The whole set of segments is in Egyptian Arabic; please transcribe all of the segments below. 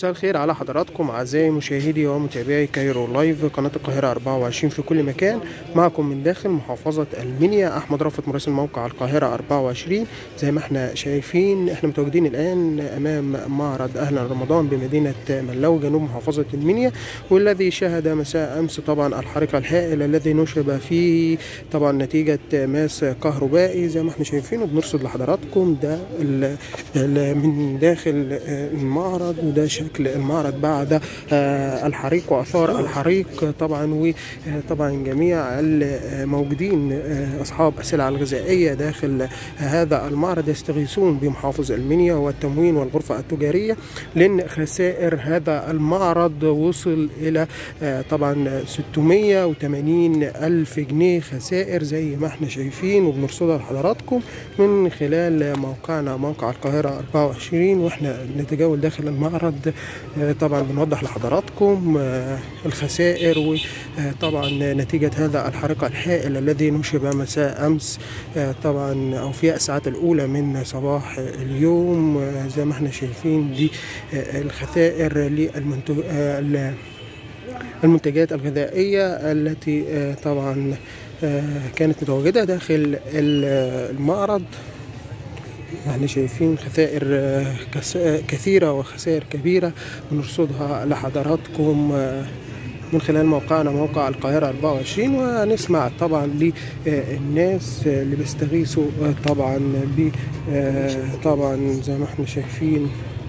مساء الخير على حضراتكم أعزائي مشاهدي ومتابعي كايرو لايف قناة القاهرة 24 في كل مكان معكم من داخل محافظة المنيا أحمد رافت مراسل موقع القاهرة 24 زي ما احنا شايفين احنا متواجدين الآن أمام معرض أهلا رمضان بمدينة ملاو جنوب محافظة المنيا والذي شهد مساء أمس طبعا الحريق الهائل الذي نشب فيه طبعا نتيجة ماس كهربائي زي ما احنا شايفين وبنرصد لحضراتكم ده ال- ال- من داخل آه، المعرض وده شكل المعرض بعد آه، الحريق واثار الحريق طبعا وطبعا جميع الموجودين آه، اصحاب السلع الغذائيه داخل هذا المعرض يستغيثون بمحافظ المنيا والتموين والغرفه التجاريه لان خسائر هذا المعرض وصل الى آه، طبعا 680 الف جنيه خسائر زي ما احنا شايفين وبنرصدها لحضراتكم من خلال موقعنا موقع القاهره 24 واحنا نتجول داخل المعرض آه، طبعا بنوضح لحضراتكم آه، الخسائر وطبعا نتيجة هذا الحريق الهائل الذي نشب مساء أمس آه، طبعا أو في الساعات الأولى من صباح اليوم آه، زي ما احنا شايفين دي آه، الخسائر للمنتج آه، ال- المنتجات الغذائية التي آه، طبعا آه، كانت متواجدة داخل ال- المعرض احنا شايفين خسائر آه، كس- آه، كثيرة وخسائر كبيرة بنرصدها لحضراتكم آه، من خلال موقعنا موقع القاهرة 24 ونسمع طبعا للناس اللي بيستغيثوا آه، طبعا ب آه، طبعا زي ما احنا شايفين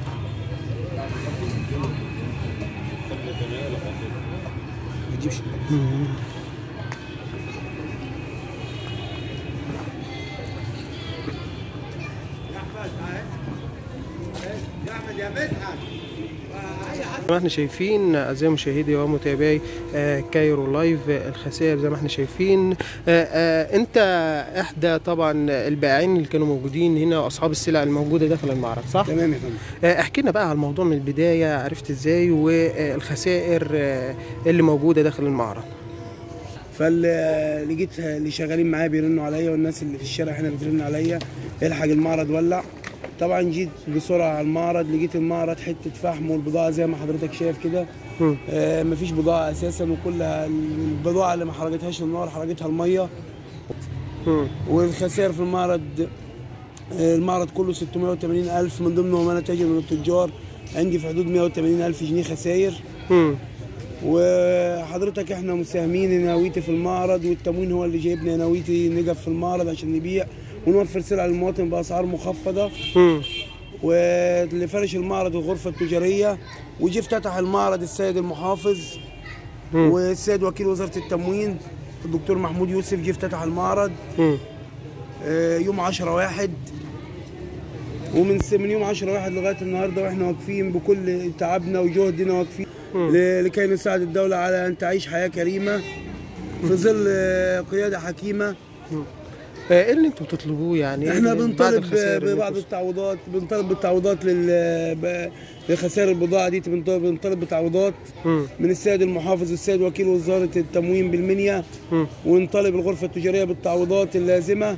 زي ما احنا شايفين اعزائي مشاهدي ومتابعي آه، كايرو لايف آه، الخسائر زي ما احنا شايفين آه، آه، انت احدى طبعا البائعين اللي كانوا موجودين هنا واصحاب السلع الموجوده داخل المعرض صح؟ تمام يا فندم آه، احكي لنا بقى على الموضوع من البدايه عرفت ازاي والخسائر آه، اللي موجوده داخل المعرض فاللي جيت اللي شغالين معايا بيرنوا عليا والناس اللي في الشارع هنا بترن عليا الحق المعرض ولع طبعا جيت بسرعه على المعرض لقيت المعرض حته فحم والبضاعه زي ما حضرتك شايف كده مم. آه مفيش بضاعه اساسا وكلها البضاعه اللي ما حرقتهاش النار حرقتها الميه مم. والخسائر في المعرض آه، المعرض كله 680 ألف من ضمنهم أنا تاجر من التجار عندي في حدود 180 ألف جنيه خسائر مم. وحضرتك احنا مساهمين نواويتي في المعرض والتموين هو اللي جايبنا نواويتي نقف في المعرض عشان نبيع ونوفر سلع للمواطن باسعار مخفضه مم. واللي فرش المعرض الغرفه التجاريه وجي افتتح المعرض السيد المحافظ مم. والسيد وكيل وزاره التموين الدكتور محمود يوسف جه افتتح المعرض مم. آه، يوم 10 واحد ومن س- من يوم 10 واحد لغايه النهارده واحنا واقفين بكل تعبنا وجهدنا واقفين ل- لكي نساعد الدوله على ان تعيش حياه كريمه في ظل آه، قياده حكيمه آه، ايه اللي انتوا بتطلبوه يعني احنا بعد بنطالب الخسائر اللي ببعض انتوا- التعويضات بنطالب بالتعويضات لل ب- لخسائر البضاعه دي بنطالب بنطالب بتعويضات مم. من السيد المحافظ والسيد وكيل وزاره التموين بالمنيا مم. ونطالب الغرفه التجاريه بالتعويضات اللازمه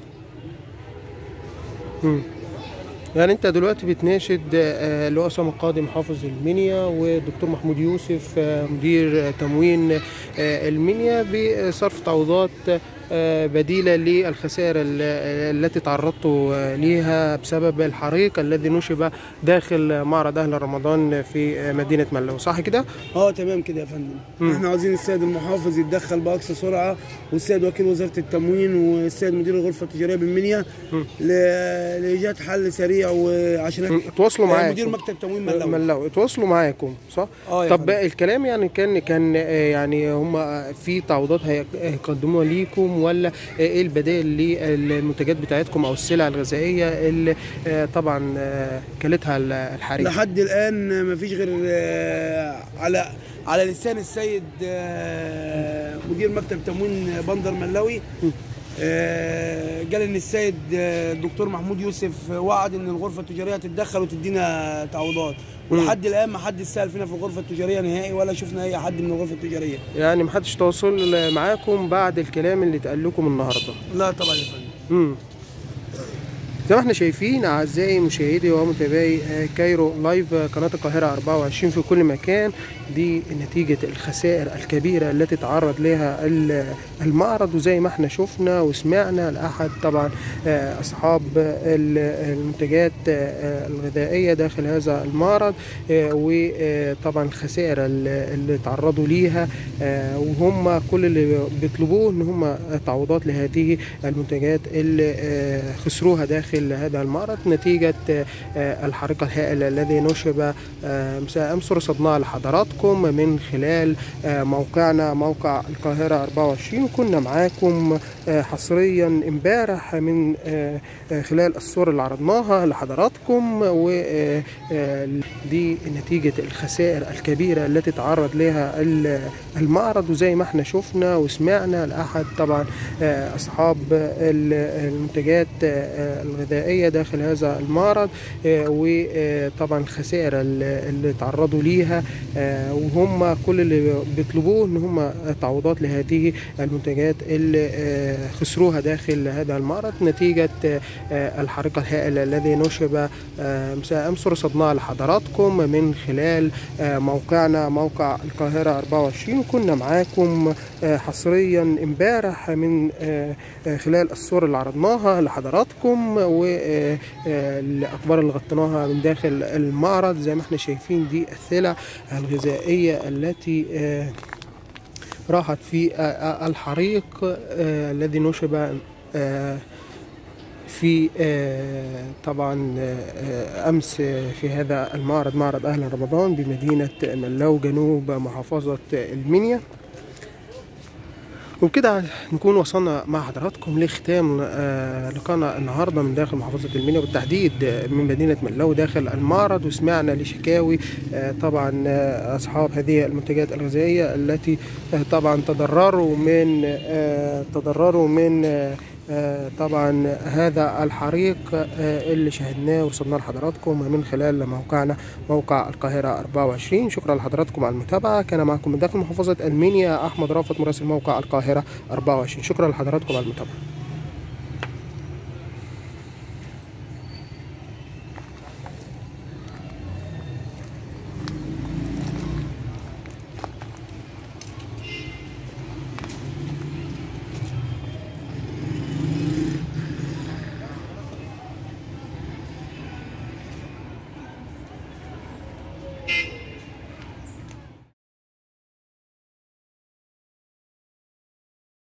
مم. يعني انت دلوقتي بتناشد آه، اللي هو اسامه القاضي محافظ المنيا والدكتور محمود يوسف آه، مدير تموين آه، المنيا بصرف تعويضات آه، بديله للخسائر ال- التي تعرضتوا آه، ليها بسبب الحريق الذي نشب داخل معرض اهل رمضان في آه، مدينه ملو صح كده؟ اه تمام كده يا فندم احنا عاوزين السيد المحافظ يتدخل باقصى سرعه والسيد وكيل وزاره التموين والسيد مدير الغرفه التجاريه بالمنيا ل- لايجاد حل سريع وعشان مم. تواصلوا آه، معاكم مدير مكتب تموين ملاوي ملاوي تواصلوا معاكم صح؟ اه يا طب فندم. بقى الكلام يعني كان كان آه، يعني هم في تعويضات هي- هيقدموها ليكم ولا آه، ايه البدائل للمنتجات بتاعتكم او السلع الغذائيه اللي آه، طبعا آه، كلتها ال- الحريق لحد الان ما فيش غير آه، على على لسان السيد آه، مدير مكتب تموين بندر ملاوي آه، قال ان السيد آه، الدكتور محمود يوسف وعد ان الغرفه التجاريه تتدخل وتدينا تعويضات ولحد الان ما حد سال فينا في الغرفه التجاريه نهائي ولا شفنا اي حد من الغرفه التجاريه يعني محدش تواصل معاكم بعد الكلام اللي اتقال لكم النهارده لا طبعا يا فندم امم زي ما احنا شايفين اعزائي مشاهدي ومتابعي آه، كايرو لايف آه، قناه القاهره 24 في كل مكان دي نتيجه الخسائر الكبيره التي تعرض لها ال- المعرض وزي ما احنا شفنا وسمعنا لاحد طبعا آه، اصحاب ال- المنتجات آه، الغذائيه داخل هذا المعرض آه، وطبعا الخسائر ال- اللي تعرضوا ليها آه، وهم كل اللي بيطلبوه ان هم تعويضات لهذه المنتجات اللي آه، خسروها داخل هذا المعرض نتيجة آه، الحريق الهائل الذي نشب آه، مساء أمس رصدناه لحضراتكم من خلال آه، موقعنا موقع القاهرة 24 كنا معاكم آه، حصريا امبارح من آه، آه، خلال الصور اللي عرضناها لحضراتكم ودي نتيجة الخسائر الكبيرة التي تعرض لها ال- المعرض وزي ما احنا شفنا وسمعنا لأحد طبعا آه، أصحاب ال- المنتجات آه، الغذائية داخل هذا المعرض آه، وطبعا الخسائر ال- اللي تعرضوا ليها آه، وهم كل اللي بيطلبوه ان هم تعويضات لهذه المنتجات اللي آه، خسروها داخل هذا المعرض نتيجة آه، الحريق الهائل الذي نشب آه، مساء أمس رصدناه لحضراتكم من خلال آه، موقعنا موقع القاهرة 24 كنا معاكم آه، حصريا امبارح من آه، آه، خلال الصور اللي عرضناها لحضراتكم والأخبار اللي غطيناها من داخل المعرض زي ما احنا شايفين دي السلع الغذائية التي آه، راحت في آه، آه، الحريق آه، الذي نشب آه، في آه، طبعا آه، امس آه، في هذا المعرض معرض اهل رمضان بمدينه ملاو جنوب محافظه المنيا وبكده نكون وصلنا مع حضراتكم لختام آه، لقاءنا النهارده من داخل محافظه المنيا بالتحديد آه، من مدينه ملاو داخل المعرض وسمعنا لشكاوي آه، طبعا آه، اصحاب هذه المنتجات الغذائيه التي آه، طبعا تضرروا من آه، تضرروا من آه، آه، طبعا هذا الحريق آه، اللي شاهدناه وصلنا لحضراتكم من خلال موقعنا موقع القاهرة 24 شكرا لحضراتكم على المتابعة كان معكم من داخل محافظة المنيا أحمد رافت مراسل موقع القاهرة 24 شكرا لحضراتكم على المتابعة